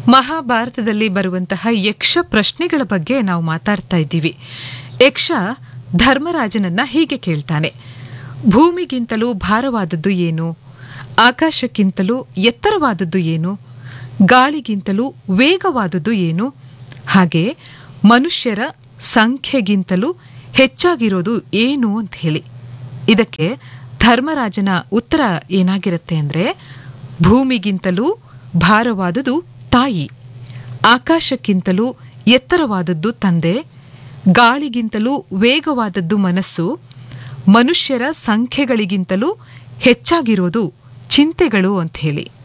ಮಹಾಭಾರತದಲ್ಲಿ ಬರುವಂತಹ ಯಕ್ಷ ಪ್ರಶ್ನೆಗಳ ಬಗ್ಗೆ ನಾವು ಮಾತಾಡ್ತಾ ಇದ್ದೀವಿ ಯಕ್ಷ ಧರ್ಮರಾಜನನ್ನ ಹೀಗೆ ಕೇಳ್ತಾನೆ ಭೂಮಿಗಿಂತಲೂ ಭಾರವಾದದ್ದು ಏನು ಆಕಾಶಕ್ಕಿಂತಲೂ ಎತ್ತರವಾದದ್ದು ಏನು ಗಾಳಿಗಿಂತಲೂ ವೇಗವಾದದ್ದು ಏನು ಹಾಗೆ ಮನುಷ್ಯರ ಸಂಖ್ಯೆಗಿಂತಲೂ ಹೆಚ್ಚಾಗಿರೋದು ಏನು ಅಂತ ಹೇಳಿ ಇದಕ್ಕೆ ಧರ್ಮರಾಜನ ಉತ್ತರ ಏನಾಗಿರುತ್ತೆ ಅಂದ್ರೆ ಭೂಮಿಗಿಂತಲೂ ಭಾರವಾದುದು ತಾಯಿ ಆಕಾಶಕ್ಕಿಂತಲೂ ಎತ್ತರವಾದದ್ದು ತಂದೆ ಗಾಳಿಗಿಂತಲೂ ವೇಗವಾದದ್ದು ಮನಸ್ಸು ಮನುಷ್ಯರ ಸಂಖ್ಯೆಗಳಿಗಿಂತಲೂ ಹೆಚ್ಚಾಗಿರೋದು ಚಿಂತೆಗಳು ಅಂತ ಹೇಳಿ